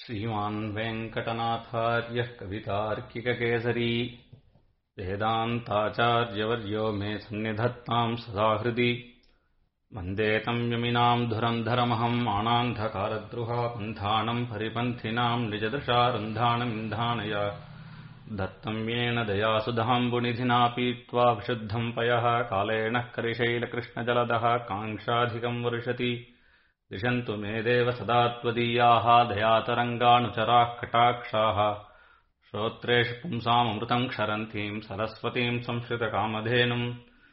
श्रीमान् वेङ्कटनाथार्यः कवितार्किककेसरी वेदान्ताचार्यवर्यो मे सन्निधत्ताम् सदा हृदि वन्दे तम् यमिनाम् धुरन्धरमहम् आनान्धकारद्रुहा पन्थानम् परिपन्थिनाम् निजदृशारुन्धानमिन्धानय दत्तम् येन दयासुधाम्बुनिधिना पीत्वा विशुद्धम् पयः कालेन करिशैलकृष्णजलदः काङ्क्षाधिकम् वर्षति दिशन्तु मे देव सदा त्वदीयाः दयातरङ्गानुचराः कटाक्षाः श्रोत्रेषु पुंसामृतम् क्षरन्तीम् सरस्वतीम् संश्रितकामधेनुम्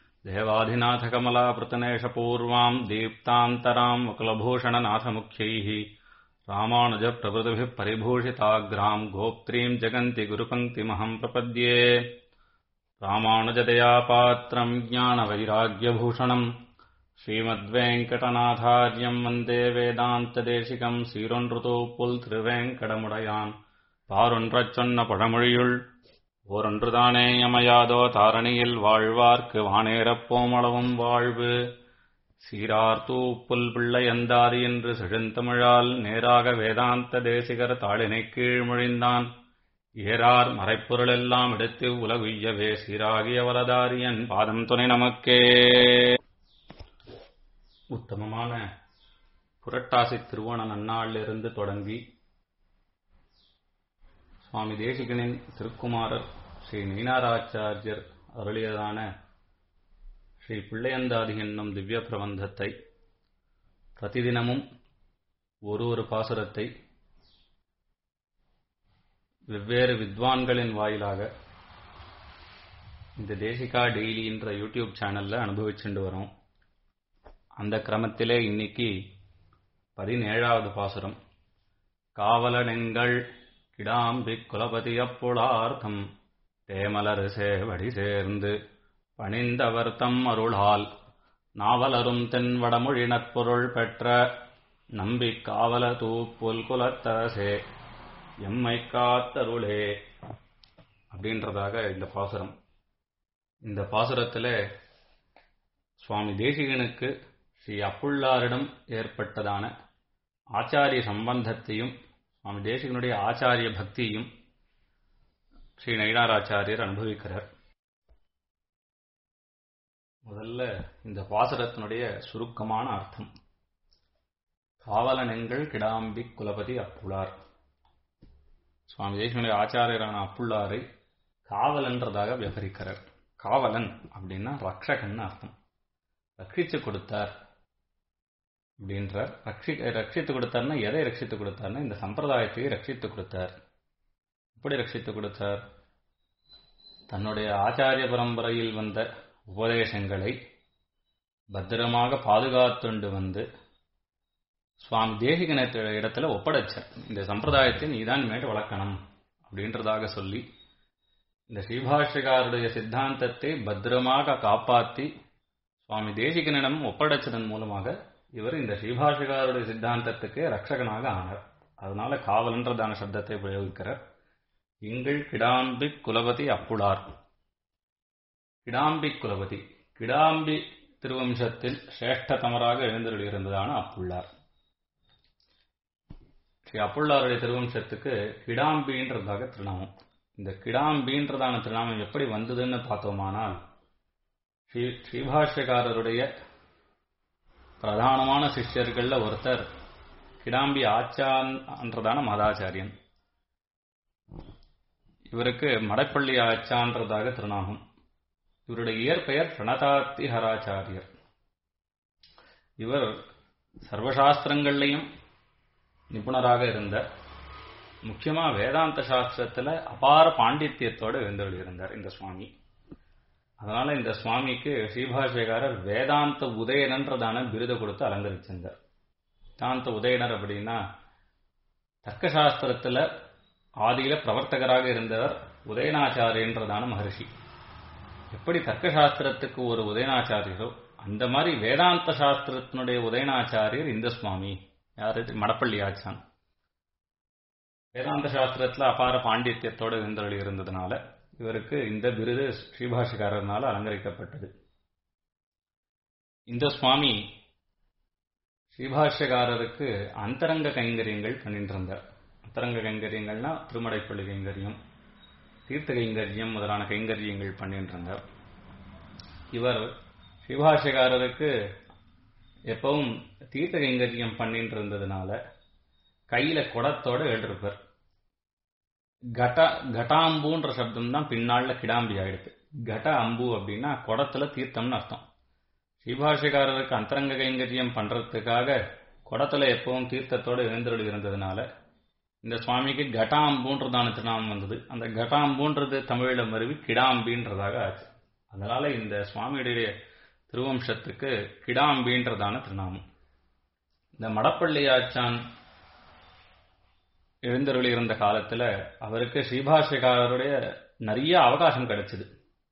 देवाधिनाथकमलापृतनेशपूर्वाम् दीप्तान्तराम् वकुलभूषणनाथमुख्यैः रामानुजप्रभृतिभिः परिभूषिताग्राम् गोप्त्रीम् जगन्ति गुरुपङ्क्तिमहम् प्रपद्ये रामानुजदयापात्रम् ज्ञानवैराग्यभूषणम् ஸ்ரீமத்வேங்கடநாதாரியம் வந்தே வேதாந்ததேசிகம் சீரொன்றுதோ புல் திருவேங்கடமுடையான் பாரொன்றச் சொன்ன பழமொழியுள் ஓரொன்றுதானே யமயாதோ தாரணியில் வாழ்வார்க்கு வானேரப்போமளவும் வாழ்வு சீரார்த்தூ புல் பிள்ளையந்தாரி என்று செழுந்தமிழால் நேராக வேதாந்த தேசிகர் தாளினை கீழ்மொழிந்தான் ஏறார் மறைப்பொருளெல்லாம் எடுத்து உலகுய்யவே சீராகிய வரதாரியன் பாதம் துணை நமக்கே உத்தமமான புரட்டாசி திருவோண நன்னாளிலிருந்து தொடங்கி சுவாமி தேசிகனின் திருக்குமாரர் ஸ்ரீ நீனாராச்சாரியர் அருளியதான ஸ்ரீ பிள்ளையந்தாதி என்னும் திவ்ய பிரபந்தத்தை பிரதிதினமும் ஒரு ஒரு பாசுரத்தை வெவ்வேறு வித்வான்களின் வாயிலாக இந்த தேசிகா டெய்லி என்ற யூடியூப் சேனல்ல அனுபவிச்சுட்டு வரோம் அந்த கிரமத்திலே இன்னைக்கு பதினேழாவது பாசுரம் காவலனெங்கள் கிடாம்பி குலபதி அப்புளார்த்தம் தேமலர் சேவடி சேர்ந்து பணிந்தவர் தம் அருளால் நாவலரும் தென் வடமொழினற்பொருள் பெற்ற நம்பி காவல தூப்புல் குலத்தரசே எம்மை காத்தருளே அப்படின்றதாக இந்த பாசுரம் இந்த பாசுரத்தில் சுவாமி தேசிகனுக்கு ஸ்ரீ அப்புள்ளாரிடம் ஏற்பட்டதான ஆச்சாரிய சம்பந்தத்தையும் சுவாமி தேசிகனுடைய ஆச்சாரிய பக்தியையும் ஸ்ரீ நயினாராச்சாரியர் அனுபவிக்கிறார் முதல்ல இந்த பாசுரத்தினுடைய சுருக்கமான அர்த்தம் காவலனெங்கள் கிடாம்பி குலபதி அப்புளார் சுவாமி தேசிகனுடைய ஆச்சாரியரான அப்புள்ளாரை காவலன்றதாக விவரிக்கிறார் காவலன் அப்படின்னா ரக்ஷகன் அர்த்தம் ரட்சிச்சு கொடுத்தார் அப்படின்றார் ரட்சி ரட்சித்து கொடுத்தார்னா எதை ரட்சித்து கொடுத்தார்னா இந்த சம்பிரதாயத்தையே ரட்சித்து கொடுத்தார் எப்படி ரட்சித்து கொடுத்தார் தன்னுடைய ஆச்சாரிய பரம்பரையில் வந்த உபதேசங்களை பத்திரமாக பாதுகாத்துண்டு வந்து சுவாமி தேசிகன இடத்துல ஒப்படைச்சார் இந்த சம்பிரதாயத்தை நீதான் மேட்டு வளர்க்கணும் அப்படின்றதாக சொல்லி இந்த ஸ்ரீபாஷ்யகாருடைய சித்தாந்தத்தை பத்திரமாக காப்பாற்றி சுவாமி தேசிகனிடம் ஒப்படைச்சதன் மூலமாக இவர் இந்த ஸ்ரீபாஷகாருடைய சித்தாந்தத்துக்கு ரட்சகனாக ஆனார் அதனால காவலன்றதான சப்தத்தை பிரயோகிக்கிறார் எங்கள் கிடாம்பி குலபதி அப்புளார் கிடாம்பி குலபதி கிடாம்பி திருவம்சத்தில் சிரேஷ்டதமராக எழுந்தருளியிருந்ததான அப்புள்ளார் ஸ்ரீ அப்புள்ளாருடைய திருவம்சத்துக்கு கிடாம்பின்றதாக திருநாமம் இந்த கிடாம்பின்றதான திருநாமம் எப்படி வந்ததுன்னு பார்த்தோமானால் ஸ்ரீ ஸ்ரீபாஷ்யக்காரருடைய பிரதானமான சிஷ்யர்கள்ல ஒருத்தர் கிடாம்பி ஆச்சான்றதான மதாச்சாரியன் இவருக்கு மடப்பள்ளி ஆச்சான்றதாக திருநாமம் இவருடைய இயற்பெயர் பிரணதாத்தி ஹராச்சாரியர் இவர் சர்வசாஸ்திரங்கள்லையும் நிபுணராக இருந்த முக்கியமா வேதாந்த சாஸ்திரத்துல அபார பாண்டித்யத்தோடு இருந்தார் இந்த சுவாமி அதனால இந்த சுவாமிக்கு ஸ்ரீபாஷ்யகாரர் வேதாந்த உதயனன்றதான விருதை கொடுத்து அலங்கரிச்சிருந்தார் வேதாந்த உதயனர் அப்படின்னா தர்க்கசாஸ்திரத்துல ஆதியில பிரவர்த்தகராக இருந்தவர் உதயனாச்சாரியன்றதான மகர்ஷி எப்படி தர்க்கசாஸ்திரத்துக்கு ஒரு உதயனாச்சாரியரோ அந்த மாதிரி வேதாந்த சாஸ்திரத்தினுடைய உதயனாச்சாரியர் இந்த சுவாமி யாரு மடப்பள்ளி ஆச்சான் வேதாந்த சாஸ்திரத்துல அபார பாண்டித்யத்தோடு இருந்தவர்கள் இருந்ததுனால இவருக்கு இந்த விருது ஸ்ரீபாஷிகாரர்னால அலங்கரிக்கப்பட்டது இந்த சுவாமி ஸ்ரீபாஷ்யகாரருக்கு அந்தரங்க கைங்கரியங்கள் பண்ணிட்டு இருந்தார் அந்தரங்க கைங்கரியங்கள்னா திருமடைப்பள்ளி கைங்கரியம் தீர்த்த கைங்கரியம் முதலான கைங்கரியங்கள் பண்ணிட்டு இருந்தார் இவர் சிவபாஷகாரருக்கு எப்பவும் தீர்த்த கைங்கரியம் பண்ணிட்டு இருந்ததுனால கையில குடத்தோட எழுதிருப்பார் கட கட்டாம்பூன்ற சப்தம் தான் பின்னாள்ல கிடாம்பி ஆயிடுது கட அம்பு அப்படின்னா குடத்துல தீர்த்தம்னு அர்த்தம் ஸ்ரீபாஷகாரருக்கு அந்தரங்க கைங்கரியம் பண்றதுக்காக குடத்துல எப்பவும் தீர்த்தத்தோட எழுந்தருள் இருந்ததுனால இந்த சுவாமிக்கு கட்டாம்பூன்றதான திருநாமம் வந்தது அந்த கட்டாம்பூன்றது தமிழில் மருவி கிடாம்பின்றதாக ஆச்சு அதனால இந்த சுவாமியுடைய திருவம்சத்துக்கு கிடாம்பின்றதான திருநாமம் இந்த மடப்பள்ளி ஆச்சான் எழுந்தருளி இருந்த காலத்துல அவருக்கு ஸ்ரீபாஷகாரருடைய நிறைய அவகாசம் கிடைச்சது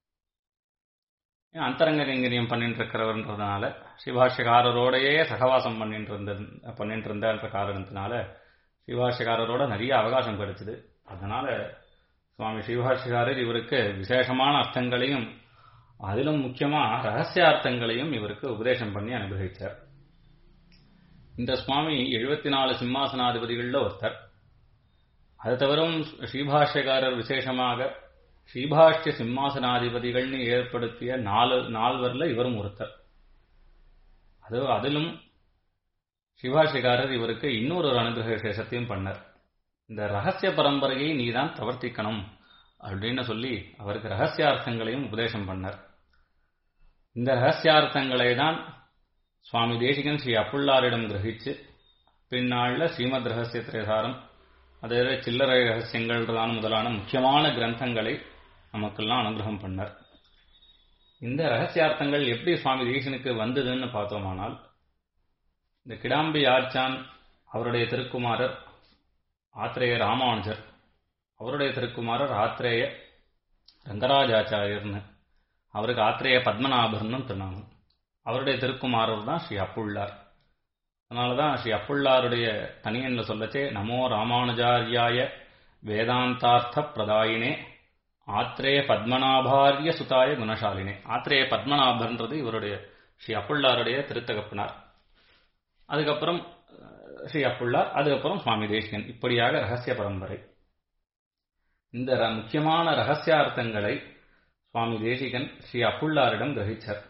அந்தரங்க கைங்கரியம் பண்ணிட்டு இருக்கிறவர்ன்றதுனால ஸ்ரீபாஷகாரரோடையே சகவாசம் பண்ணிட்டு இருந்த பண்ணிட்டு இருந்த காரணத்தினால ஸ்ரீபாஷகாரரோட நிறைய அவகாசம் கிடைச்சது அதனால சுவாமி ஸ்ரீபாஷகாரர் இவருக்கு விசேஷமான அர்த்தங்களையும் அதிலும் முக்கியமா ரகசியார்த்தங்களையும் இவருக்கு உபதேசம் பண்ணி அனுகிரகிச்சார் இந்த சுவாமி எழுபத்தி நாலு சிம்மாசனாதிபதிகளில் ஒருத்தர் அது தவிரவும் ஸ்ரீபாஷ்யக்காரர் விசேஷமாக ஸ்ரீபாஷ்ய சிம்மாசனாதிபதிகள்னு ஏற்படுத்திய நாலு நால்வரில் இவரும் ஒருத்தர் அது அதிலும் சிவாஷிகாரர் இவருக்கு இன்னொரு ஒரு அனுகிரக விசேஷத்தையும் பண்ணார் இந்த ரகசிய பரம்பரையை நீதான் தவர்த்திக்கணும் அப்படின்னு சொல்லி அவருக்கு ரகசியார்த்தங்களையும் உபதேசம் பண்ணார் இந்த ரகசியார்த்தங்களை தான் சுவாமி தேசிகன் ஸ்ரீ அப்புள்ளாரிடம் கிரகிச்சு பின்னாளில் ஸ்ரீமத் ரகசிய திரேசாரம் அதே சில்லறை ரகசியங்கள்தான் முதலான முக்கியமான கிரந்தங்களை நமக்கெல்லாம் அனுகிரகம் பண்ணார் இந்த ரகசியார்த்தங்கள் எப்படி சுவாமி தேசிகனுக்கு வந்ததுன்னு பார்த்தோமானால் இந்த கிடாம்பி ஆச்சான் அவருடைய திருக்குமாரர் ஆத்திரேய ராமானுஜர் அவருடைய திருக்குமாரர் ஆத்திரேய ரங்கராஜாச்சாரியர்னு அவருக்கு ஆத்திரேய பத்மநாபர்னு திருநாமம் அவருடைய திருக்குமாரர் தான் ஸ்ரீ அப்புள்ளார் அதனாலதான் ஸ்ரீ அப்புள்ளாருடைய தனியன்ல சொல்லச்சே நமோ ராமானுஜாரியாய வேதாந்தார்த்த பிரதாயினே ஆத்ரேய பத்மநாபாரிய சுதாய குணசாலினே ஆத்ரேய பத்மநாபர்ன்றது இவருடைய ஸ்ரீ அப்புள்ளாருடைய திருத்தகப்பினார் அதுக்கப்புறம் ஸ்ரீ அப்புள்ளார் அதுக்கப்புறம் சுவாமி தேசிகன் இப்படியாக ரகசிய பரம்பரை இந்த முக்கியமான ரகசியார்த்தங்களை சுவாமி தேசிகன் ஸ்ரீ அப்புள்ளாரிடம் கிரகிச்சார்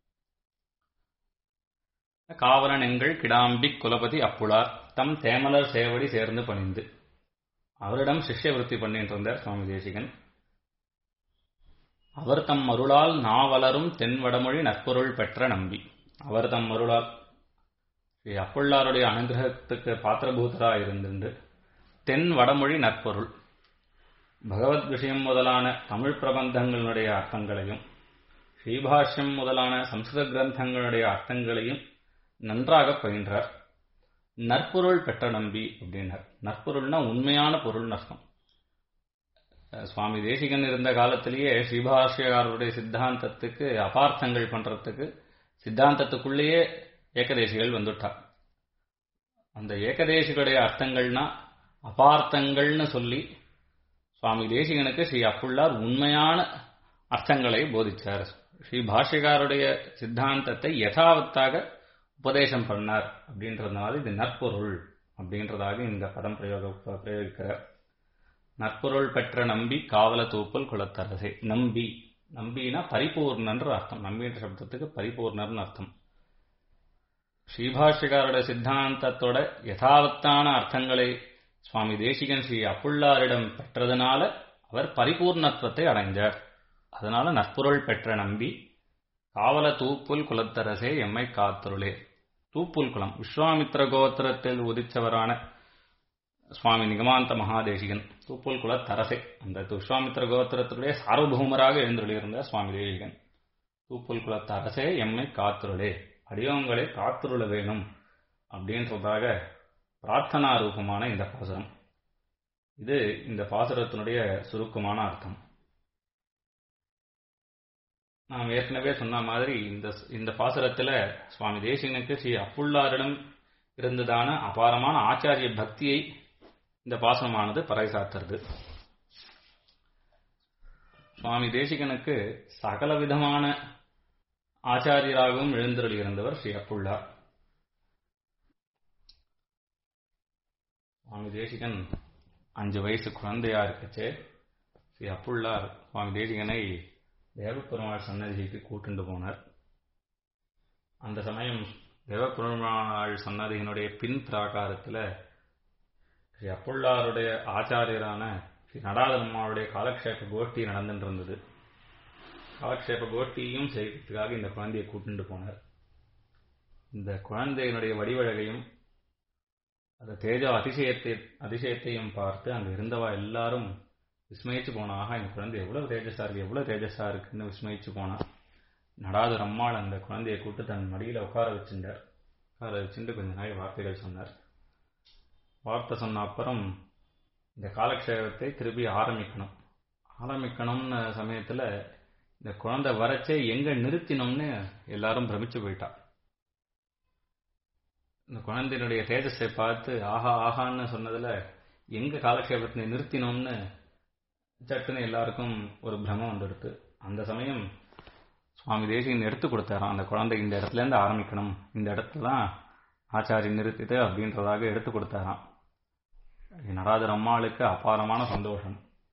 காவலன் எங்கள் கிடாம்பி குலபதி அப்புளார் தம் தேமலர் சேவடி சேர்ந்து பணிந்து அவரிடம் சிஷ்யவருத்தி பண்ணிட்டு இருந்தார் சுவாமி தேசிகன் அவர் தம் அருளால் நாவலரும் தென் வடமொழி நற்பொருள் பெற்ற நம்பி அவர் தம் அருளால் ஸ்ரீ அப்புள்ளாருடைய அனுகிரகத்துக்கு பாத்திரபூதரா இருந்துண்டு தென் வடமொழி நற்பொருள் பகவத் விஷயம் முதலான தமிழ் பிரபந்தங்களுடைய அர்த்தங்களையும் ஸ்ரீபாஷ்யம் முதலான சம்ஸ்கிருத கிரந்தங்களுடைய அர்த்தங்களையும் நன்றாக பயின்றார் நற்பொருள் பெற்ற நம்பி அப்படின்னார் நற்பொருள்னா உண்மையான பொருள் அர்த்தம் சுவாமி தேசிகன் இருந்த காலத்திலேயே ஸ்ரீபாஷ்யகாரருடைய சித்தாந்தத்துக்கு அபார்த்தங்கள் பண்றதுக்கு சித்தாந்தத்துக்குள்ளேயே ஏகதேசிகள் வந்துட்டா அந்த ஏகதேசிகளுடைய அர்த்தங்கள்னா அபார்த்தங்கள்னு சொல்லி சுவாமி தேசிகனுக்கு ஸ்ரீ அப்புள்ளார் உண்மையான அர்த்தங்களை போதிச்சார் ஸ்ரீ பாஷ்யகாருடைய சித்தாந்தத்தை யதாவத்தாக உபதேசம் பண்ணார் அப்படின்றதுனால இது நற்பொருள் அப்படின்றதாக இந்த பதம் பிரயோக பிரயோகிக்கிறார் நற்பொருள் பெற்ற நம்பி காவல தூப்பல் குலத்தரசே நம்பி நம்பினா பரிபூர்ணன்ற அர்த்தம் நம்பின்ற சப்தத்துக்கு பரிபூர்ணர்னு அர்த்தம் ஸ்ரீபாஷ்யகாரோட சித்தாந்தத்தோட யதாவத்தான அர்த்தங்களை சுவாமி தேசிகன் ஸ்ரீ அப்புள்ளாரிடம் பெற்றதுனால அவர் பரிபூர்ணத்துவத்தை அடைஞ்சார் அதனால நற்பொருள் பெற்ற நம்பி காவல தூப்புல் குலத்தரசே எம்மை காத்தருளே தூப்புல் குலம் விஸ்வாமித்திர கோத்திரத்தில் உதிச்சவரான சுவாமி நிகமாந்த மகாதேசிகன் தூப்புல் குலத்தரசே அந்த விஸ்வாமித்திர கோத்திரத்துடைய சார்வபௌமராக எழுந்துள்ளிருந்த சுவாமி தேசிகன் தூப்புல் குலத்தரசே எம்மை காத்தருளே அடியோங்களை காத்துருள வேணும் அப்படின்றதாக பிரார்த்தனா ரூபமான இந்த பாசுரம் இது இந்த பாசுரத்தினுடைய சுருக்கமான அர்த்தம் நாம் ஏற்கனவே சொன்ன மாதிரி இந்த இந்த பாசுரத்துல சுவாமி தேசிகனுக்கு ஸ்ரீ அப்புள்ளாரிடம் இருந்ததான அபாரமான ஆச்சாரிய பக்தியை இந்த பாசுரமானது பறைசாத்துறது சுவாமி தேசிகனுக்கு சகல விதமான ஆச்சாரியராகவும் எழுந்தருளி இருந்தவர் ஸ்ரீ அப்புள்ளார் சுவாமி தேசிகன் அஞ்சு வயசு குழந்தையா இருக்கச்சு ஸ்ரீ அப்புள்ளார் சுவாமி தேசிகனை தேவப்பெருமாள் சன்னதிக்கு கூட்டுண்டு போனார் அந்த சமயம் தேவப்பெருமாள் சன்னதியினுடைய பின் பிராகாரத்தில் ஸ்ரீ அப்புள்ளாருடைய ஆச்சாரியரான ஸ்ரீ நடாதம்மாவுடைய காலக்ஷேப கோஷ்டி நடந்துட்டு இருந்தது காலக்ஷேப கோஷ்டியும் செய்கிறதுக்காக இந்த குழந்தையை கூட்டிட்டு போனார் இந்த குழந்தையினுடைய வடிவழகையும் அந்த தேஜ அதிசயத்தை அதிசயத்தையும் பார்த்து அங்க இருந்தவா எல்லாரும் விஸ்மயிச்சு போனாக இந்த குழந்தை எவ்வளவு தேஜஸா இருக்கு எவ்வளவு தேஜஸா இருக்குன்னு விஸ்மயிச்சு போனா நடாதர் அம்மாள் அந்த குழந்தையை கூட்டு தன் மடியில உட்கார வச்சுட்டார் உட்கார வச்சுட்டு கொஞ்ச நாள் வார்த்தைகள் சொன்னார் வார்த்தை சொன்ன அப்புறம் இந்த காலக்ஷேபத்தை திருப்பி ஆரம்பிக்கணும் ஆரம்பிக்கணும்னு சமயத்துல இந்த குழந்தை வரச்சே எங்க நிறுத்தினோம்னு எல்லாரும் பிரமிச்சு போயிட்டா இந்த குழந்தையினுடைய தேஜஸை பார்த்து ஆஹா ஆஹான்னு சொன்னதுல எங்க காலக்ஷேபத்தை நிறுத்தினோம்னு சட்டுன்னு எல்லாருக்கும் ஒரு பிரமம் வந்துடுது அந்த சமயம் சுவாமி தேசிகன் எடுத்து கொடுத்தாராம் அந்த குழந்தை இந்த இடத்துல இருந்து ஆரம்பிக்கணும் இந்த இடத்துல தான் ஆச்சாரி நிறுத்திட்டு அப்படின்றதாக எடுத்து கொடுத்தாராம் நடராஜர் அம்மாளுக்கு அபாரமான சந்தோஷம்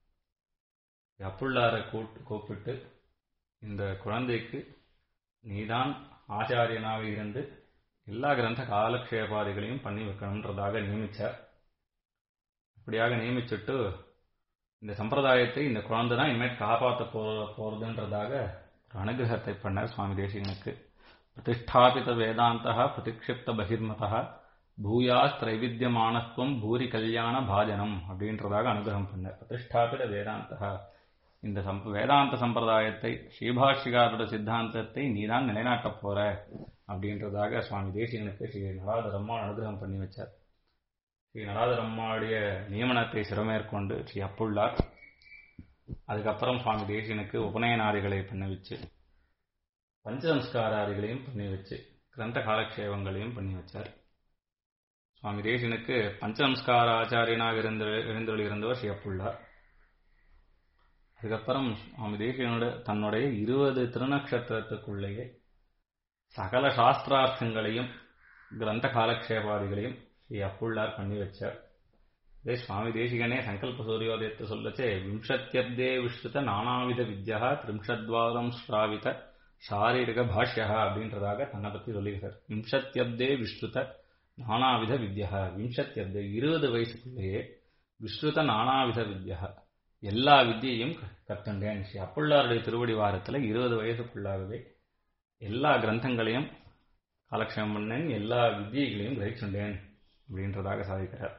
அப்புள்ளாரை கூட்டு கூப்பிட்டு இந்த குழந்தைக்கு நீதான் ஆச்சாரியனாக இருந்து எல்லா கிரந்த காலக்ஷேபாதிகளையும் பண்ணி வைக்கணுன்றதாக நியமிச்சார் அப்படியாக நியமிச்சுட்டு இந்த சம்பிரதாயத்தை இந்த குழந்தை தான் இனிமேல் காப்பாற்ற போ போறதுன்றதாக ஒரு அனுகிரகத்தை பண்ணார் சுவாமி தேசிகனுக்கு பிரதிஷ்டாபித வேதாந்தா பிரதிக்ஷிப்த பகிர்மதா பூயாஸ் திரைவித்தியமானத்துவம் பூரி கல்யாண பாஜனம் அப்படின்றதாக அனுகிரகம் பண்ணார் பிரதிஷ்டாபித வேதாந்தா இந்த சம்ப வேதாந்த சம்பிரதாயத்தை ஸ்ரீபாஷிகாரோட சித்தாந்தத்தை நீதான் நிலைநாட்டப் போற அப்படின்றதாக சுவாமி தேசிகனுக்கு ஸ்ரீ நடாதரம்மா அனுகிரகம் பண்ணி வச்சார் ஸ்ரீ நடாதரம்மாவுடைய நியமனத்தை சிறமேற்கொண்டு ஸ்ரீ அப்புள்ளார் அதுக்கப்புறம் சுவாமி தேசிகனுக்கு உபநயனாதிகளை பண்ண வச்சு பஞ்சசம்ஸ்காராதிகளையும் பண்ணி வச்சு கிரந்த காலக்ஷேபங்களையும் பண்ணி வச்சார் சுவாமி தேசிகனுக்கு பஞ்சசம்ஸ்கார ஆச்சாரியனாக இருந்த எழுந்தொழி இருந்தவர் ஸ்ரீ அப்புள்ளார் அதுக்கப்புறம் சுவாமி தேசிகனோட தன்னுடைய இருபது திருநக்ஷத்திரத்துக்குள்ளேயே சகல சாஸ்திரார்த்தங்களையும் கிரந்த காலக்ஷேபாதிகளையும் ஸ்ரீ அப்புள்ளார் பண்ணி வச்சார் இதே சுவாமி தேசிகனே சங்கல்ப சூரியோதயத்தை சொல்லச்சே விம்சத்தியப்தே விஸ்ருத நானாவித வித்யா திரிம்ஷத்வாரம் ஸ்ராவித சாரீரிக பாஷ்யா அப்படின்றதாக தன்னை பத்தி சொல்லியிருக்கார் விம்சத்தியப்தே விஸ்ருத நானாவித வித்யா விம்சத்தியப்தே இருபது வயசுக்குள்ளேயே விஸ்ருத நானாவித வித்யா எல்லா வித்தியையும் கத்துண்டேன் ஸ்ரீ அப்புள்ளாருடைய திருவடி வாரத்துல இருபது வயசுக்குள்ளாகவே எல்லா கிரந்தங்களையும் காலக்ஷேபம் பண்ணேன் எல்லா வித்தியைகளையும் கிரகிச்சுண்டேன் அப்படின்றதாக சாதிக்கிறார்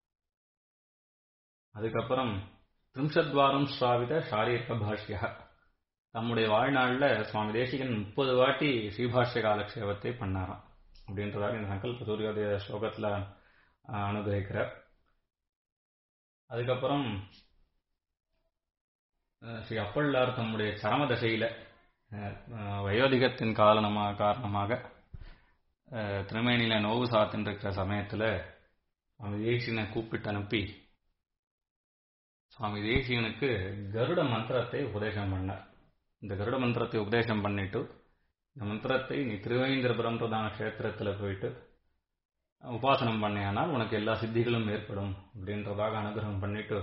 அதுக்கப்புறம் திரிம்சத்வாரம் ஸ்ராவித ஷாரீரிக பாஷ்யா தம்முடைய வாழ்நாளில் சுவாமி தேசிகன் முப்பது வாட்டி ஸ்ரீபாஷ்ய காலக்ஷேபத்தை பண்ணாராம் அப்படின்றதாக இந்த சங்கல்ப சூரியோதய ஸ்லோகத்தில் அனுகிரகிக்கிறார் அதுக்கப்புறம் ஸ்ரீ அப்பள்ளார் தம்முடைய சரம தசையில வயோதிகத்தின் காரணமாக காரணமாக திருமேனியில நோவு சாத்துன்னு இருக்கிற சமயத்துல சுவாமி தேசியனை கூப்பிட்டு அனுப்பி சுவாமி தேசியனுக்கு கருட மந்திரத்தை உபதேசம் பண்ணார் இந்த கருட மந்திரத்தை உபதேசம் பண்ணிட்டு இந்த மந்திரத்தை நீ திருவேந்திரபுரம் பிரதான கஷேத்திரத்தில் போயிட்டு உபாசனம் பண்ணியானால் உனக்கு எல்லா சித்திகளும் ஏற்படும் அப்படின்றதாக அனுகிரகம் பண்ணிட்டு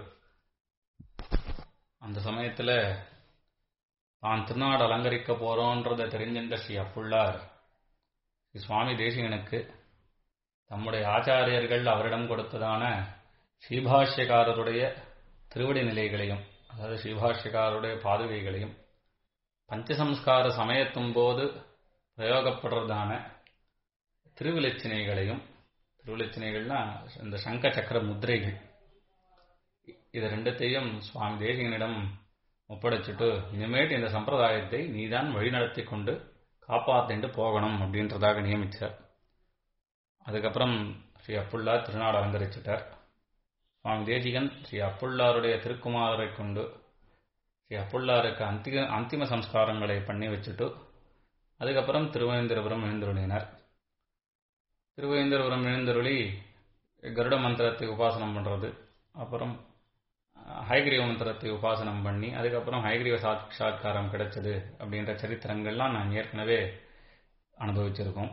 அந்த சமயத்துல தான் திருநாடு அலங்கரிக்க போறோன்றதை தெரிஞ்சின்ற ஸ்ரீ அப்புள்ளார் ஸ்ரீ சுவாமி தேசிகனுக்கு தம்முடைய ஆச்சாரியர்கள் அவரிடம் கொடுத்ததான ஸ்ரீபாஷ்யக்காரருடைய திருவடி நிலைகளையும் அதாவது ஸ்ரீபாஷ்யக்காரருடைய பாதுகைகளையும் பஞ்சசம்ஸ்கார சமயத்தும் போது பிரயோகப்படுறதான திருவிலச்சினைகளையும் திருவிலச்சினைகள்னா இந்த சங்க சக்கர முத்திரைகள் இது ரெண்டத்தையும் சுவாமி தேசிகனிடம் ஒப்படைச்சிட்டு இனிமேட்டு இந்த சம்பிரதாயத்தை நீதான் வழிநடத்தி கொண்டு காப்பாத்திட்டு போகணும் அப்படின்றதாக நியமிச்சார் அதுக்கப்புறம் ஸ்ரீ அப்புள்ளார் திருநாடு அலங்கரிச்சிட்டார் சுவாமி தேசிகன் ஸ்ரீ அப்புள்ளாருடைய திருக்குமாரரை கொண்டு ஸ்ரீ அப்புள்ளாருக்கு அந்திக அந்திம சம்ஸ்காரங்களை பண்ணி வச்சுட்டு அதுக்கப்புறம் திருவேந்திரபுரம் எழுந்தருளினார் திருவேந்திரபுரம் எழுந்தருளி கருட மந்திரத்தை உபாசனம் பண்ணுறது அப்புறம் ஹைகிரீவ மந்திரத்தை உபாசனம் பண்ணி அதுக்கப்புறம் ஹைகிரீவ சாட்சாத்காரம் கிடைச்சது அப்படின்ற சரித்திரங்கள்லாம் நான் ஏற்கனவே அனுபவிச்சிருக்கோம்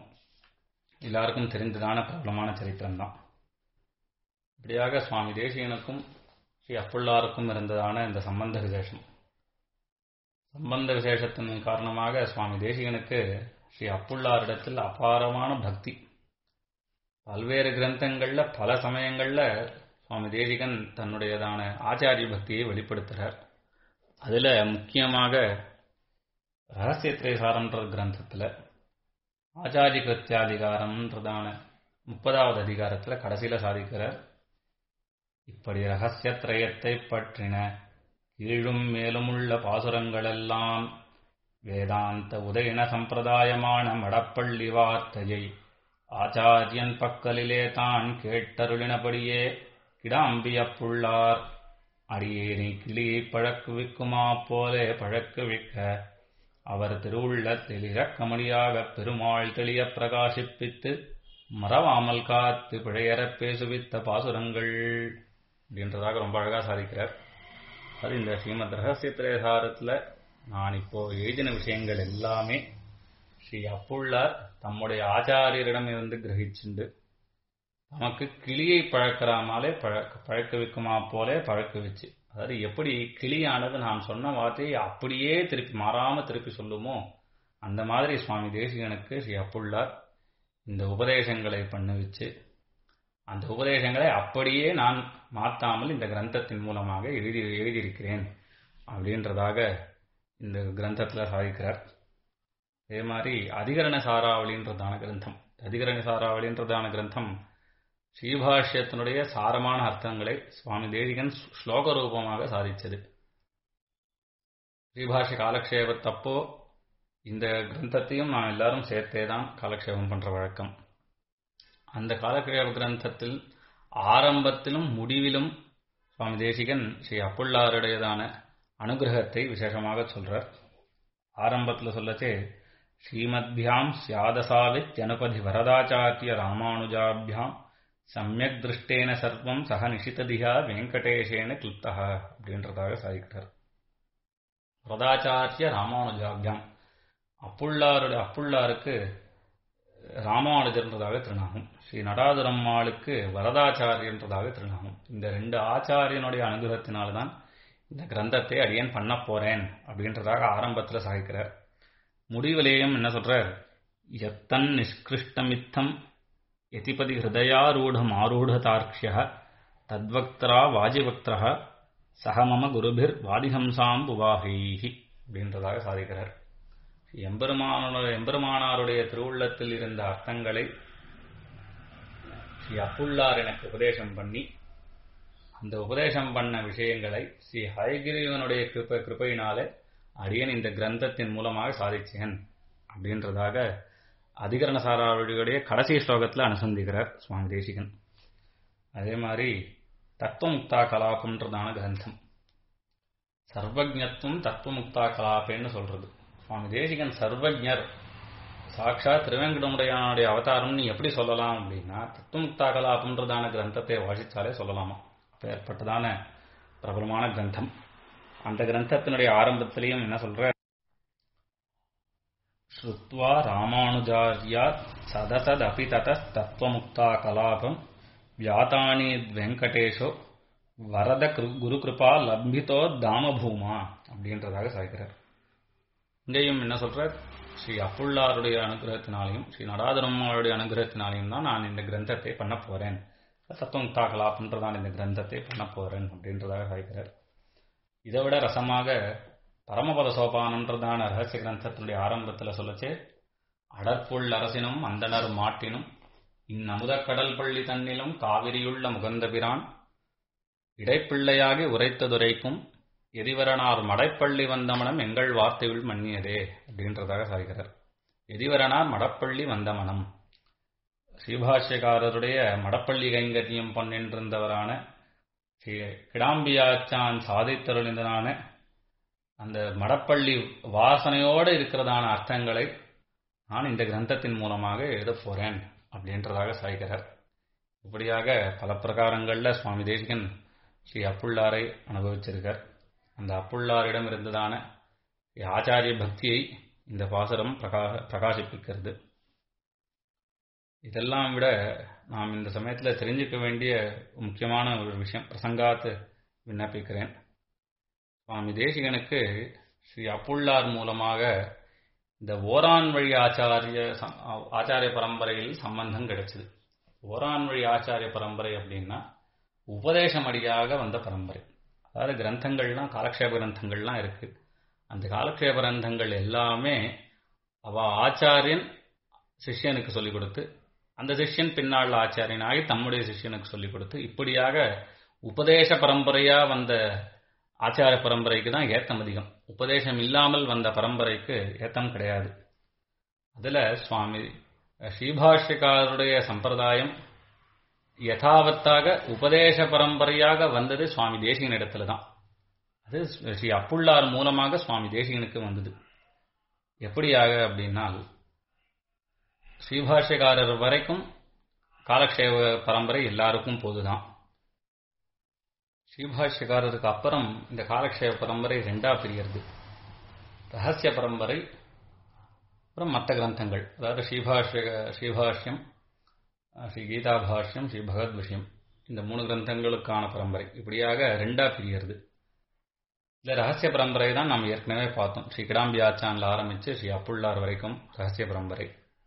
எல்லாருக்கும் தெரிந்ததான பிரபலமான சரித்திரம் தான் இப்படியாக சுவாமி தேசியனுக்கும் ஸ்ரீ அப்புள்ளாருக்கும் இருந்ததான இந்த சம்பந்த விசேஷம் சம்பந்த விசேஷத்தின் காரணமாக சுவாமி தேசிகனுக்கு ஸ்ரீ அப்புள்ளாரிடத்தில் அபாரமான பக்தி பல்வேறு கிரந்தங்கள்ல பல சமயங்கள்ல சுவாமி தேசிகன் தன்னுடையதான ஆச்சாரிய பக்தியை வெளிப்படுத்துகிறார் அதுல முக்கியமாக ரகசிய திரேசாரன்ற கிரந்தத்துல ஆச்சாரிய கிருத்தியாதிகாரம்ன்றதான முப்பதாவது அதிகாரத்துல கடைசியில சாதிக்கிறார் இப்படி ரகசிய திரயத்தை பற்றின கீழும் மேலுமுள்ள பாசுரங்களெல்லாம் வேதாந்த உதயன சம்பிரதாயமான மடப்பள்ளி வார்த்தையை ஆச்சாரியன் பக்கலிலே தான் கேட்டருளினபடியே கிடாம்பியப்புள்ளார் அடியேறி கிளியை பழக்குவிக்குமா போலே பழக்குவிக்க அவர் திருவுள்ளத்தில் இரக்கமடியாக பெருமாள் தெளிய பிரகாசிப்பித்து மறவாமல் காத்து பிழையறப் பேசுவித்த பாசுரங்கள் அப்படின்றதாக ரொம்ப அழகா சாதிக்கிறார் அது இந்த ஸ்ரீமத் ரகசிய திரேசாரத்தில் நான் இப்போ எழுதின விஷயங்கள் எல்லாமே ஸ்ரீ அப்புள்ளார் தம்முடைய ஆச்சாரியரிடம் இருந்து கிரகிச்சுண்டு நமக்கு கிளியை பழக்கிறாமாலே பழக்க பழக்க வைக்குமா போலே பழக்க வச்சு அதாவது எப்படி கிளியானது நாம் சொன்ன வார்த்தையை அப்படியே திருப்பி மாறாம திருப்பி சொல்லுமோ அந்த மாதிரி சுவாமி தேசிகனுக்கு ஸ்ரீ அப்புள்ளார் இந்த உபதேசங்களை பண்ண வச்சு அந்த உபதேசங்களை அப்படியே நான் மாற்றாமல் இந்த கிரந்தத்தின் மூலமாக எழுதி எழுதியிருக்கிறேன் அப்படின்றதாக இந்த கிரந்தத்தில் சாதிக்கிறார் அதே மாதிரி அதிகரண சாராவளின்றதான கிரந்தம் அதிகரண சாராவளின்றதான கிரந்தம் ஸ்ரீபாஷ்யத்தினுடைய சாரமான அர்த்தங்களை சுவாமி தேசிகன் ஸ்லோக ரூபமாக சாதித்தது ஸ்ரீபாஷ்ய காலக்ஷேபத்தப்போ இந்த கிரந்தத்தையும் நான் எல்லாரும் சேர்த்தே தான் காலக்ஷேபம் பண்ற வழக்கம் அந்த காலக்ஷேப கிரந்தத்தில் ஆரம்பத்திலும் முடிவிலும் சுவாமி தேசிகன் ஸ்ரீ அப்புள்ளாருடையதான அனுகிரகத்தை விசேஷமாக சொல்றார் ஆரம்பத்தில் சொல்லச்சே ஸ்ரீமத்யாம் சியாதசாவித் அனுபதி வரதாச்சாரிய ராமானுஜாபியாம் சமயக் திருஷ்டேன சர்வம் சக நிஷிததியா வெங்கடேஷேன கிளிப்தா அப்படின்றதாக சாதிக்கிறார் வரதாச்சாரிய ராமானுஜாபியாம் அப்புள்ளாருடைய அப்புள்ளாருக்கு ராமானுஜர்ன்றதாக திருநாகும் ஸ்ரீ நடாதுரம்மாளுக்கு வரதாச்சாரியன்றதாக திருநாகும் இந்த ரெண்டு ஆச்சாரியனுடைய அனுகிரகத்தினால்தான் இந்த கிரந்தத்தை அடியேன் பண்ண போறேன் அப்படின்றதாக ஆரம்பத்தில் சாதிக்கிறார் முடிவிலேயும் என்ன சொல்றார் எத்தன் நிஷ்கிருஷ்டமித்தம் எதிபதி ஹிருதயாரூடம் ஆரூடதார்க்ஷ தத்வக்தரா வாஜிபக்தரா சக மம குருபிர் வாதிஹம்சாம் புவாஹீஹி அப்படின்றதாக சாதிக்கிறார் எம்பெருமானோட எம்பெருமானாருடைய திருவுள்ளத்தில் இருந்த அர்த்தங்களை ஸ்ரீ அப்புள்ளார் எனக்கு உபதேசம் பண்ணி அந்த உபதேசம் பண்ண விஷயங்களை ஸ்ரீ ஹயகிரிவனுடைய கிருப்ப கிருப்பையினாலே அடியன் இந்த கிரந்தத்தின் மூலமாக சாதிச்சேன் அப்படின்றதாக அதிகரண சாராவளியுடைய கடைசி ஸ்லோகத்தில் அனுசந்திக்கிறார் சுவாமி தேசிகன் அதே மாதிரி தத்துவமுக்தா கலாபம்ன்றதான கிரந்தம் சர்வஜத்துவம் தத்துவமுக்தா கலாபேன்னு சொல்றது சுவாமி தேசிகன் சர்வஜர் சாட்சா திருவேங்கடமுடையானுடைய அவதாரம்னு எப்படி சொல்லலாம் அப்படின்னா தத்துவமுக்தா கலாபம்ன்றதான கிரந்தத்தை வாசித்தாலே சொல்லலாமா ஏற்பட்டதான பிரபலமான கிரந்தம் அந்த கிரந்தத்தினுடைய ஆரம்பத்திலையும் என்ன சொல்ற ஸ்ருத்வா ராமானுஜாரியாத் சதசத் அபி தத தத்துவமுக்தா கலாபம் வியாத்தானி வெங்கடேஷோ வரத குரு கிருபா லம்பிதோ தாமபூமா அப்படின்றதாக சாய்க்கிறார் இங்கேயும் என்ன சொல்ற ஸ்ரீ அப்புள்ளாருடைய அனுகிரகத்தினாலையும் ஸ்ரீ நடாதரம்மாவுடைய அனுகிரகத்தினாலையும் தான் நான் இந்த கிரந்தத்தை பண்ண போறேன் தத்துவமுக்தா கலாப்ன்றதான் இந்த கிரந்தத்தை பண்ண போறேன் அப்படின்றதாக சாய்க்கிறார் இதை விட ரசமாக பரமபத சோபானன்றதான ரகசிய கிரந்தத்தினுடைய ஆரம்பத்தில் சொல்லச்சே அடற்புள் அரசினும் அந்தனர் மாட்டினும் இந்நமுத கடல் பள்ளி தன்னிலும் காவிரியுள்ள முகந்தபிரான் இடைப்பிள்ளையாகி உரைத்ததுரைக்கும் எதிவரனார் மடைப்பள்ளி வந்தமனம் எங்கள் வார்த்தையுள் மன்னியதே அப்படின்றதாக சாதிக்கிறார் எதிவரனார் மடப்பள்ளி வந்தமனம் ஸ்ரீபாஷ்யக்காரருடைய மடப்பள்ளி கைங்கரியம் பொன்னின்றிருந்தவரான ஸ்ரீ கிடாம்பியாச்சான் சாதித்தருளிந்தனான அந்த மடப்பள்ளி வாசனையோடு இருக்கிறதான அர்த்தங்களை நான் இந்த கிரந்தத்தின் மூலமாக எழுதப் போறேன் அப்படின்றதாக சாய்கிறார் இப்படியாக பல பிரகாரங்களில் சுவாமி தேசிகன் ஸ்ரீ அப்புள்ளாரை அனுபவிச்சிருக்கார் அந்த அப்புள்ளாரிடம் இருந்ததான ஆச்சாரிய பக்தியை இந்த பாசுரம் பிரகா பிரகாசிப்பிக்கிறது இதெல்லாம் விட நாம் இந்த சமயத்தில் தெரிஞ்சுக்க வேண்டிய முக்கியமான ஒரு விஷயம் பிரசங்காத்து விண்ணப்பிக்கிறேன் சுவாமி தேசிகனுக்கு ஸ்ரீ அப்புள்ளார் மூலமாக இந்த ஓரான் வழி ஆச்சாரிய சம்- ஆச்சாரிய பரம்பரையில் சம்பந்தம் கிடைச்சது ஓரான் வழி ஆச்சாரிய பரம்பரை அப்படின்னா உபதேசமடியாக வந்த பரம்பரை அதாவது கிரந்தங்கள்லாம் காலக்ஷேப கிரந்தங்கள்லாம் இருக்கு அந்த காலக்ஷேப கிரந்தங்கள் எல்லாமே அவ ஆச்சாரியன் சிஷ்யனுக்கு சொல்லிக் கொடுத்து அந்த சிஷ்யன் பின்னால் ஆச்சாரியனாகி தம்முடைய சிஷ்யனுக்கு சொல்லிக் கொடுத்து இப்படியாக உபதேச பரம்பரையா வந்த ஆச்சார பரம்பரைக்கு தான் ஏத்தம் அதிகம் உபதேசம் இல்லாமல் வந்த பரம்பரைக்கு ஏத்தம் கிடையாது அதுல சுவாமி ஸ்ரீபாஷ்யக்காரருடைய சம்பிரதாயம் யதாவத்தாக உபதேச பரம்பரையாக வந்தது சுவாமி தேசிகன் இடத்துல தான் அது ஸ்ரீ அப்புள்ளார் மூலமாக சுவாமி தேசிகனுக்கு வந்தது எப்படியாக அப்படின்னால் ஸ்ரீபாஷ்யக்காரர் வரைக்கும் காலக்ஷேப பரம்பரை எல்லாருக்கும் பொதுதான் ஸ்ரீபாஷ்யக்காரருக்கு அப்புறம் இந்த காலக்ஷேப பரம்பரை ரெண்டா பிரியறது ரகசிய பரம்பரை அப்புறம் மற்ற கிரந்தங்கள் அதாவது ஸ்ரீபாஷ்ய ஸ்ரீபாஷ்யம் ஸ்ரீ கீதா பாஷ்யம் ஸ்ரீ பகவத் விஷயம் இந்த மூணு கிரந்தங்களுக்கான பரம்பரை இப்படியாக ரெண்டா பிரியறது இந்த ரகசிய பரம்பரை தான் நாம் ஏற்கனவே பார்த்தோம் ஸ்ரீ கிடாம்பி ஆச்சான்ல ஆரம்பிச்சு ஸ்ரீ அப்புள்ளார் வரைக்கும் ரகசிய பரம்பரை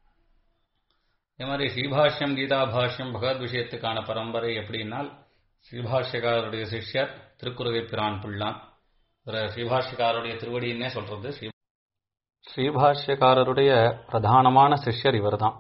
இதே மாதிரி ஸ்ரீபாஷ்யம் கீதா பாஷ்யம் பகவத் விஷயத்துக்கான பரம்பரை எப்படின்னால் ஸ்ரீபாஷ்யக்காரருடைய சிஷ்யர் திருக்குறவை பிரான் பிள்ளான் இவர ஸ்ரீபாஷ்யக்காரருடைய திருவடின்னே சொல்றது ஸ்ரீ ஸ்ரீபாஷ்யக்காரருடைய பிரதானமான சிஷ்யர் இவர்தான்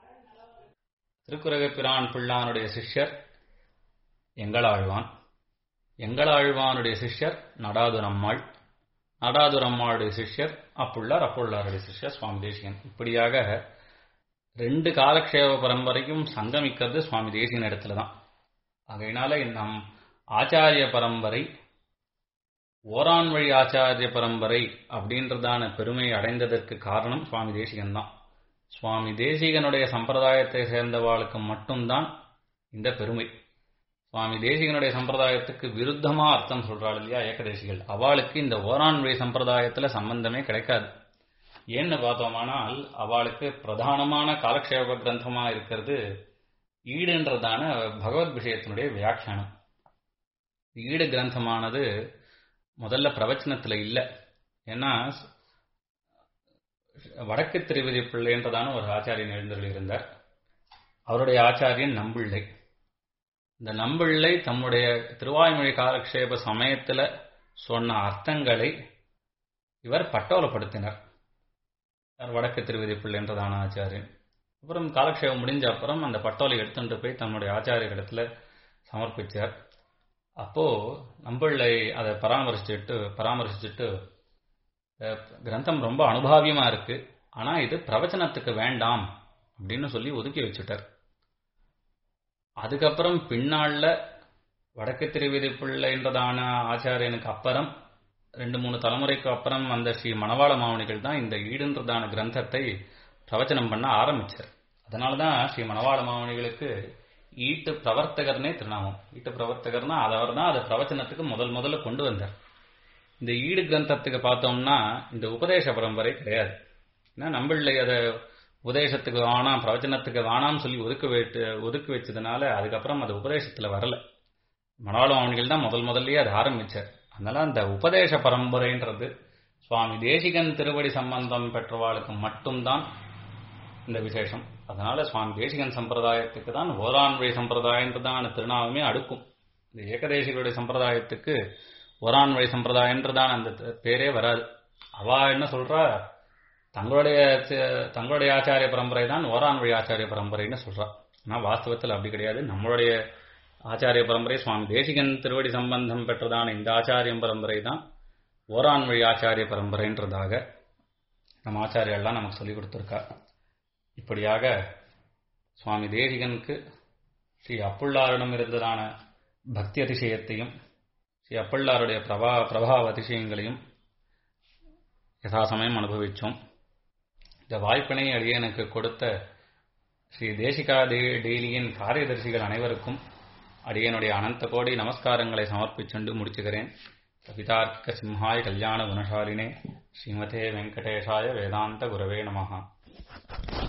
திருக்குறவை பிரான் பிள்ளானுடைய சிஷ்யர் எங்களாழ்வான் எங்களாழ்வானுடைய சிஷ்யர் நடாதுரம்மாள் நடாதுரம்மாளுடைய சிஷ்யர் அப்புள்ளார் அப்புள்ளாருடைய சிஷ்யர் சுவாமி தேசிகன் இப்படியாக ரெண்டு காலக்ஷேப பரம்பரையும் சங்கமிக்கிறது சுவாமி தேசிகன் இடத்துல தான் ஆகையினால நம் ஆச்சாரிய பரம்பரை ஓரான் வழி ஆச்சாரிய பரம்பரை அப்படின்றதான பெருமை அடைந்ததற்கு காரணம் சுவாமி தேசிகன் தான் சுவாமி தேசிகனுடைய சம்பிரதாயத்தை சேர்ந்தவாளுக்கு மட்டும்தான் இந்த பெருமை சுவாமி தேசிகனுடைய சம்பிரதாயத்துக்கு விருத்தமா அர்த்தம் சொல்றாள் இல்லையா ஏகதேசிகள் அவளுக்கு இந்த ஓரான் வழி சம்பிரதாயத்துல சம்பந்தமே கிடைக்காது ஏன்னு பார்த்தோமானால் அவளுக்கு பிரதானமான காலக்ஷேப கிரந்தமா இருக்கிறது ஈடுன்றதான பகவத் விஷயத்தினுடைய வியாக்கியானம் ஈடு கிரந்தமானது முதல்ல பிரவச்சனத்துல இல்லை ஏன்னா வடக்கு திருவிதி பிள்ளைன்றதான ஒரு ஆச்சாரியன் எழுந்தருள் இருந்தார் அவருடைய ஆச்சாரியன் நம்பிள்ளை இந்த நம்பிள்ளை தம்முடைய திருவாய்மொழி காலக்ஷேப சமயத்துல சொன்ன அர்த்தங்களை இவர் பட்டோலப்படுத்தினர் வடக்கு திருவிதி பிள்ளைன்றதான ஆச்சாரியன் அப்புறம் காலக்ஷேபம் முடிஞ்ச அப்புறம் அந்த பட்டோலை எடுத்துட்டு போய் தன்னுடைய ஆச்சாரியரிடத்துல சமர்ப்பிச்சார் அப்போ நம்பிள்ளை அதை பராமரிச்சுட்டு பராமரிச்சுட்டு கிரந்தம் ரொம்ப அனுபாவியமா இருக்கு ஆனா இது பிரவச்சனத்துக்கு வேண்டாம் அப்படின்னு சொல்லி ஒதுக்கி வச்சுட்டார் அதுக்கப்புறம் பின்னாள்ல வடக்கு திருவிதி பிள்ளைன்றதான ஆச்சாரியனுக்கு அப்புறம் ரெண்டு மூணு தலைமுறைக்கு அப்புறம் வந்த ஸ்ரீ மணவாள மாவனிகள் தான் இந்த ஈடுன்றதான கிரந்தத்தை பிரவச்சனம் பண்ண ஆரம்பிச்சார் அதனாலதான் ஸ்ரீ மணவாள மாவனிகளுக்கு ஈட்டு பிரவர்த்தகர்னே திருநாமம் ஈட்டு பிரவர்த்தகர்னா அவர் தான் அதை பிரவச்சனத்துக்கு முதல் முதல்ல கொண்டு வந்தார் இந்த ஈடு கிரந்தத்துக்கு பார்த்தோம்னா இந்த உபதேச பரம்பரை கிடையாது ஏன்னா நம்பிள்ளை அதை உபதேசத்துக்கு வேணாம் பிரவச்சனத்துக்கு வேணாம்னு சொல்லி ஒதுக்க வைட்டு ஒதுக்கி வச்சதுனால அதுக்கப்புறம் அது உபதேசத்துல வரல மணவாள மாவனிகள் தான் முதல் முதல்லயே அதை ஆரம்பிச்சார் அதனால அந்த உபதேச பரம்பரைன்றது சுவாமி தேசிகன் திருவடி சம்பந்தம் பெற்றவாளுக்கு மட்டும்தான் இந்த விசேஷம் அதனால சுவாமி தேசிகன் சம்பிரதாயத்துக்கு தான் ஓரான்வழி சம்பிரதாயன்றதான திருநாமமே அடுக்கும் இந்த ஏகதேசிகளுடைய சம்பிரதாயத்துக்கு ஓரான்வழி சம்பிரதாயன்றதான அந்த பேரே வராது அவா என்ன சொல்றா தங்களுடைய தங்களுடைய ஆச்சாரிய பரம்பரை தான் ஓரான் வழி ஆச்சாரிய பரம்பரைன்னு சொல்றா ஆனா வாஸ்தவத்தில் அப்படி கிடையாது நம்மளுடைய ஆச்சாரிய பரம்பரை சுவாமி தேசிகன் திருவடி சம்பந்தம் பெற்றதான இந்த ஆச்சாரிய பரம்பரை தான் ஓரான் வழி ஆச்சாரிய பரம்பரைன்றதாக நம்ம ஆச்சாரியெல்லாம் நமக்கு சொல்லிக் கொடுத்துருக்கா இப்படியாக சுவாமி தேசிகனுக்கு ஸ்ரீ அப்புள்ளாரிடம் இருந்ததான பக்தி அதிசயத்தையும் ஸ்ரீ அப்புள்ளாருடைய பிரபா பிரபாவ அதிசயங்களையும் யதாசமயம் அனுபவித்தோம் இந்த வாய்ப்பினை அடியனுக்கு கொடுத்த ஸ்ரீ தேசிகா டே டெய்லியின் காரியதர்சிகள் அனைவருக்கும் அடியனுடைய அனந்த கோடி நமஸ்காரங்களை சமர்ப்பிச்சுண்டு முடிச்சுக்கிறேன் கவிதார்க்க சிம்ஹாய கல்யாண குணசாலினே ஸ்ரீமதே வெங்கடேஷாய வேதாந்த குரவே நமஹா